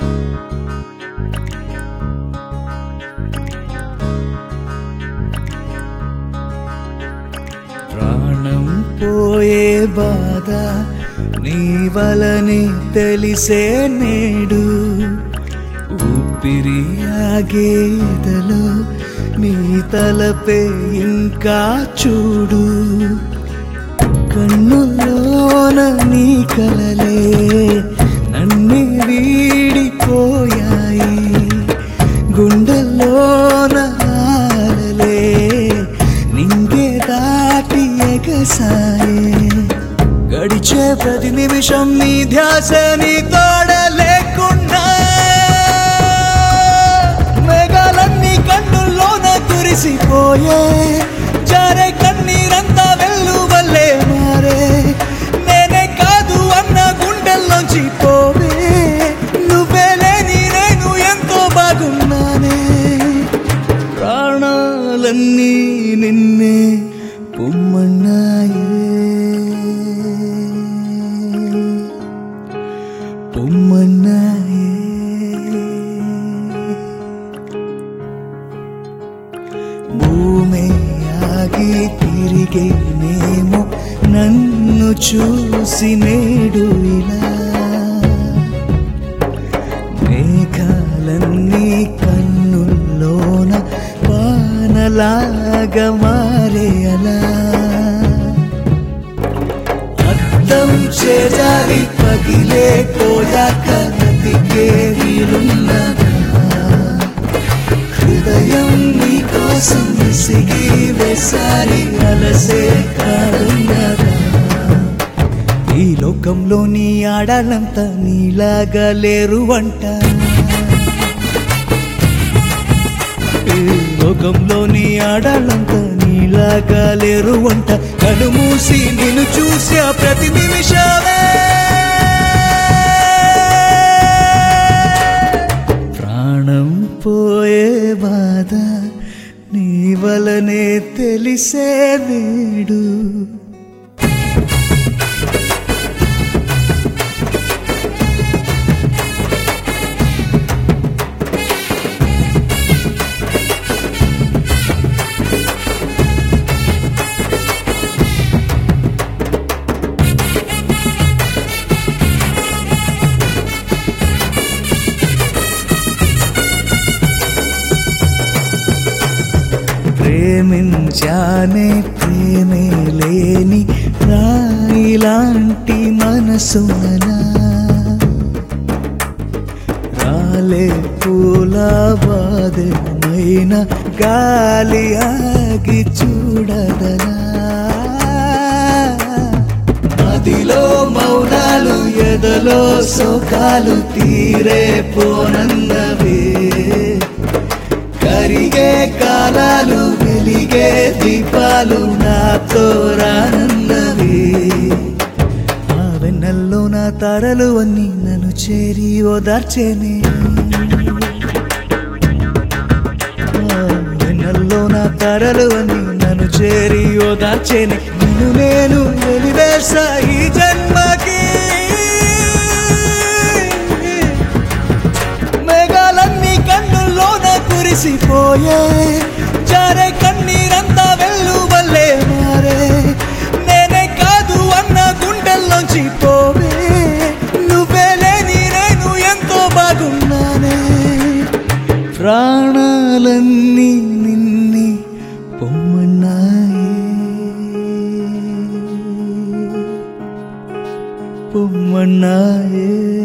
ప్రాణం పోయే బాధ నీ వలనే తెలిసే నేడు ఊపిరి ఆగేదలో నీ తలపే ఇంకా చూడు కన్నుల్లోన నీ కలలే నన్ను వీడిపోయాయి గుండెల్లోన ఆలలే నింగే దాటి ఎగసాయే గడిచే ప్రతి నిమిషం నీ ధ్యాస నీ తోడ లేకుండా మేఘాలన్నీ కన్నుల్లోన కురిసిపోయే జారే కన్నీరంతా వెళ్ళు వల్లే మారే నేనే కాదు అన్న గుండెల్లోంచి పోవే నువ్వే లేని నేను ఎంతో బాగున్నానే ప్రాణాలన్నీ నిన్నే పొమ్మన్నాయే పొమ్మన్నాయే భూమే ఆగి తిరిగేనేమో నన్ను చూసి నేడు ఇలా మేఘాలన్నీ కన్నుల్లోన వానలాగా మారే అలా అర్థం చేజారి పగిలే కోయాక నదికే వీలున్నదా హృదయం నీ కోసం విసిగి వేసారి అలసే కాడున్నదా ఈ లోకంలో నీ ఆడాలంతా నీలాగా లేరు అంట ఈ లోకంలో నీ ఆడాలంతా నీలాగా లేరు అంట కను మూసి నిన్ను చూసి ఆ ప్రతి నిమిషమే ప్రాణం పోయే బాధ నీ వలనే తెలిసే నేడు ప్రేమించానే ప్రేమే లేని రాయిలాంటి మనసునలా రాలే పూల బాధమైన గాలి ఆగి చూడదలా మదిలో మౌనాలు ఎదలో సోకాలు తీరే పోనందవే కరిగే కాలాలు వెలిగే దీపాలు నాతో రానందవి ఆ వెన్నెల్లో నా తారలు అన్ని నన్ను చేరి ఓదార్చేనే ఆ వెన్నెల్లో నా తారలు అన్ని నన్ను చేరి ఓదార్చేనే నిన్ను నేను వెలివేసా ఈ జన్మకి మేఘాలన్నీ కన్నుల్లోన కురిసిపోయే జారే కన్నీరంతా వెళ్ళు వల్లే మారే నేనే కాదు అన్న గుండెల్లోంచి పోవే నువ్వే లేని నేను ఎంతో బాగున్నానే ప్రాణాలన్నీ నిన్ని పొమ్మన్నాయే పొమ్మన్నాయే